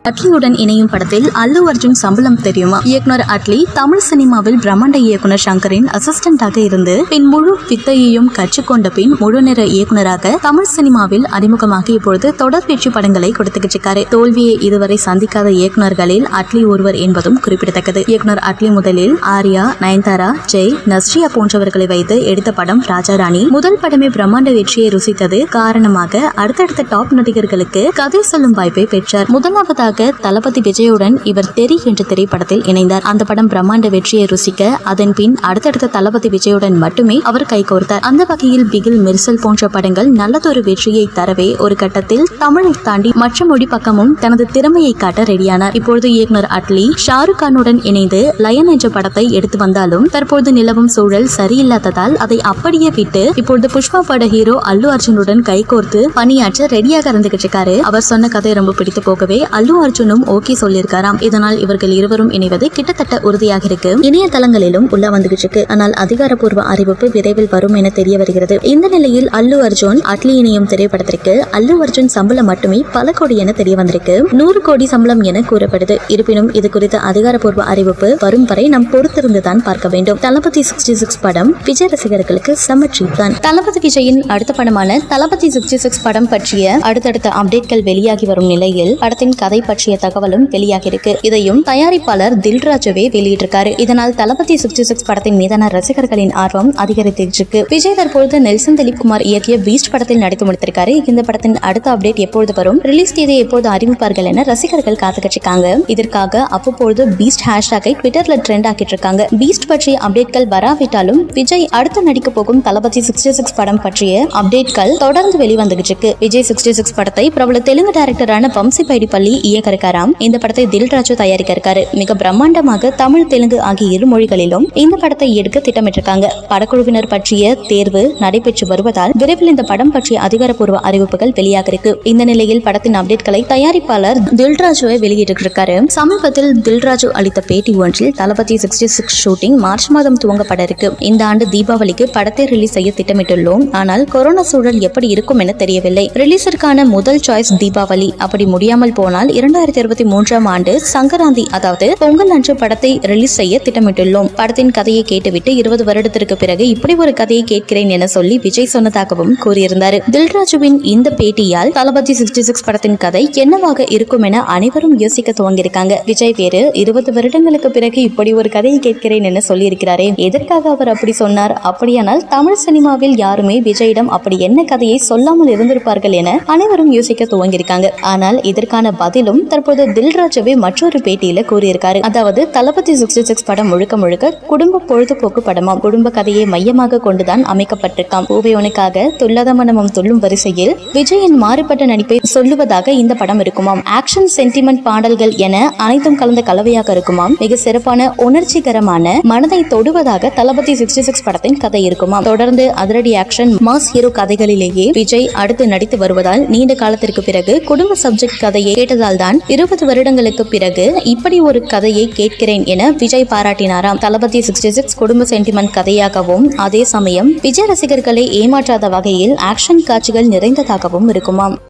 அட்லியுடன் இணையும் படத்தில் அல்லு அர்ஜுன் சம்பளம் தெரியுமா இயக்குனர் அட்லி தமிழ் சினிமாவில் பிரம்மாண்ட இயக்குனர் சங்கரின் அசிஸ்டண்டாக இருந்து பின் முழு வித்தையையும் கற்றுக்கொண்ட பின் முழுநேர இயக்குனராக தமிழ் சினிமாவில் அறிமுகமாகி இப்பொழுது தொடர் வெற்றி படங்களை கொடுத்துக்கிட்டு இருக்காரு தோல்வியை இதுவரை சந்திக்காத இயக்குனர்களில் அட்லி ஒருவர் என்பதும் குறிப்பிடத்தக்கது இயக்குனர் அட்லி முதலில் ஆர்யா நயன்தாரா ஜெய் நஸ்ரியா போன்றவர்களை வைத்து எடுத்த படம் ராஜாராணி முதல் படமே பிரம்மாண்ட வெற்றியை ருசித்தது காரணமாக அடுத்தடுத்த டாப் நடிகர்களுக்கு கதை சொல்லும் வாய்ப்பை பெற்றார் முதலாவதாக தளபதி விஜயுடன் இவர் தெரி என்ற திரைப்படத்தில் இணைந்தார் அந்த படம் பிரம்மாண்ட வெற்றியை ருசிக்க அதன் பின் அடுத்தடுத்த தளபதி விஜயுடன் மட்டுமே அவர் கைகோர்த்தார் அந்த வகையில் பிகில் மெர்சல் போன்ற படங்கள் நல்லதொரு வெற்றியை தரவே ஒரு கட்டத்தில் தமிழை தாண்டி மற்ற மொழி பக்கமும் தனது திறமையை காட்ட ரெடியானார் இப்பொழுது இயக்குனர் அட்லி ஷாருக் கானுடன் இணைந்து லயன் என்ற படத்தை எடுத்து வந்தாலும் தற்போது நிலவும் சூழல் சரியில்லாததால் அதை அப்படியே விட்டு இப்பொழுது புஷ்பா பட ஹீரோ அல்லு அர்ஜுனுடன் கைகோர்த்து பணியாற்ற ரெடியாக இருந்துகிட்டு இருக்காரு அவர் சொன்ன கதை ரொம்ப பிடித்து போகவே அல்லு அர்ஜுனும் ஓகே சொல்லியிருக்காராம் இதனால் இவர்கள் இருவரும் இணைவது கிட்டத்தட்ட உறுதியாக இருக்கு இணையதளங்களிலும் உள்ள வந்துகிட்டு இருக்கு ஆனால் அதிகாரப்பூர்வ அறிவிப்பு விரைவில் வரும் என தெரிய வருகிறது இந்த நிலையில் அல்லு அர்ஜுன் அட்லி இணையும் திரைப்படத்திற்கு அல்லு அர்ஜுன் சம்பளம் மட்டுமே பல கோடி என தெரிய வந்திருக்கு நூறு கோடி சம்பளம் என கூறப்படுது இருப்பினும் இது குறித்த அதிகாரப்பூர்வ அறிவிப்பு வரும் வரை நாம் பொறுத்திருந்துதான் பார்க்க வேண்டும் தளபதி சிக்ஸ்டி சிக்ஸ் படம் விஜய் ரசிகர்களுக்கு செம ட்ரீட் தான் தளபதி விஜயின் அடுத்த படமான தளபதி சிக்ஸ்டி சிக்ஸ் படம் பற்றிய அடுத்தடுத்த அப்டேட்கள் வெளியாகி வரும் நிலையில் படத்தின் கதை பற்றிய தகவலும் வெளியாகி இருக்கு இதையும் தயாரிப்பாளர் தில்ராஜுவே வெளியிட்டிருக்காரு இதனால் தளபதி சிக்ஸ்டி சிக்ஸ் படத்தின் மீதான ரசிகர்களின் ஆர்வம் அதிகரித்திருக்கு விஜய் தற்பொழுது நெல்சன் திலீப் குமார் இயக்கிய பீஸ்ட் படத்தில் நடித்து முடித்திருக்காரு இந்த படத்தின் அடுத்த அப்டேட் எப்பொழுது வரும் ரிலீஸ் தேதியை எப்போது அறிவிப்பார்கள் என ரசிகர்கள் காத்துக்கிட்டு இருக்காங்க இதற்காக அவ்வப்பொழுது பீஸ்ட் ஹேஷ்டாகை ட்விட்டர்ல ட்ரெண்ட் ஆக்கிட்டு இருக்காங்க பீஸ்ட் பற்றிய அப்டேட்கள் வராவிட்டாலும் விஜய் அடுத்து நடிக்க போகும் தளபதி சிக்ஸ்டி சிக்ஸ் படம் பற்றிய அப்டேட்கள் தொடர்ந்து வெளிவந்துகிட்டு இருக்கு விஜய் சிக்ஸ்டி சிக்ஸ் படத்தை பிரபல தெலுங்கு டைரக்டரான பம்சி பைடிப்பள்ளி இயக்கிருக்காராம் இந்த படத்தை தில்ராஜு தயாரிக்க இருக்காரு மிக பிரம்மாண்டமாக தமிழ் தெலுங்கு ஆகிய இரு மொழிகளிலும் இந்த படத்தை எடுக்க திட்டமிட்டிருக்காங்க படக்குழுவினர் பற்றிய தேர்வு நடைபெற்று வருவதால் விரைவில் இந்த படம் பற்றிய அதிகாரப்பூர்வ அறிவிப்புகள் வெளியாக இருக்கு இந்த நிலையில் படத்தின் அப்டேட்களை தயாரிப்பாளர் தில்ராஜுவை வெளியிட்டிருக்காரு சமீபத்தில் தில்ராஜு அளித்த பேட்டி ஒன்றில் Thalapathy sixty six shooting March மாதம் துவங்கப்பட இருக்கு இந்த ஆண்டு தீபாவளிக்கு படத்தை ரிலீஸ் செய்ய திட்டமிட்டுள்ளோம் ஆனால் கொரோனா சூழல் எப்படி இருக்கும் என தெரியவில்லை ரிலீஸிற்கான முதல் சாய்ஸ் தீபாவளி அப்படி முடியாமல் போனால் இரண்டாயிரத்தி இருபத்தி மூன்றாம் ஆண்டு சங்கராந்தி அதாவது பொங்கல் அன்று படத்தை ரிலீஸ் செய்ய திட்டமிட்டுள்ளோம் படத்தின் கதையை கேட்டுவிட்டு இருபது வருடத்திற்கு பிறகு இப்படி ஒரு கதையை கேட்கிறேன் என சொல்லி விஜய் சொன்னதாகவும் கூறியிருந்தார் தில்ராஜுவின் இந்த பேட்டியால் தளபதி சிக்ஸ்டி சிக்ஸ் படத்தின் கதை என்னவாக இருக்கும் என அனைவரும் யோசிக்க துவங்கியிருக்காங்க விஜய் வேறு இருபது வருடங்களுக்கு பிறகு இப்படி ஒரு கதையை கேட்கிறேன் என சொல்லியிருக்கிறாரே எதற்காக அவர் அப்படி சொன்னார் அப்படியானால் தமிழ் சினிமாவில் யாருமே விஜயிடம் அப்படி என்ன கதையை சொல்லாமல் இருந்திருப்பார்கள் என அனைவரும் யோசிக்க துவங்கியிருக்காங்க ஆனால் இதற்கான பதிலும் தற்போது தில்ராஜுவே மற்றொரு பேட்டியில கூறியிருக்காரு அதாவது தளபதி சிக்ஸ்டி சிக்ஸ் படம் முழுக்க முழுக்க குடும்ப பொழுதுபோக்கு படமாம் குடும்ப கதையை மையமாக கொண்டுதான் அமைக்கப்பட்டிருக்காம் பூவையனுக்காக துல்லாத மனமும் துள்ளும் வரிசையில் விஜயின் மாறுபட்ட நடிப்பை சொல்லுவதாக இந்த படம் இருக்குமாம் ஆக்ஷன் சென்டிமெண்ட் பாடல்கள் என அனைத்தும் கலந்த கலவையாக இருக்குமாம் மிக சிறப்பான உணர்ச்சிகரமான மனதை தொடுவதாக தளபதி சிக்ஸ்டி சிக்ஸ் படத்தின் கதை இருக்குமாம் தொடர்ந்து அதிரடி ஆக்ஷன் மாஸ் ஹீரோ கதைகளிலேயே விஜய் அடுத்து நடித்து வருவதால் நீண்ட காலத்திற்கு பிறகு குடும்ப சப்ஜெக்ட் கதையை கேட்டதால் தான் இருபது வருடங்களுக்கு பிறகு இப்படி ஒரு கதையை கேட்கிறேன் என விஜய் பாராட்டினாராம் தளபதி சிக்ஸ்டி சிக்ஸ் குடும்ப சென்டிமெண்ட் கதையாகவும் அதே சமயம் விஜய் ரசிகர்களை ஏமாற்றாத வகையில் ஆக்ஷன் காட்சிகள் நிறைந்ததாகவும் இருக்குமாம்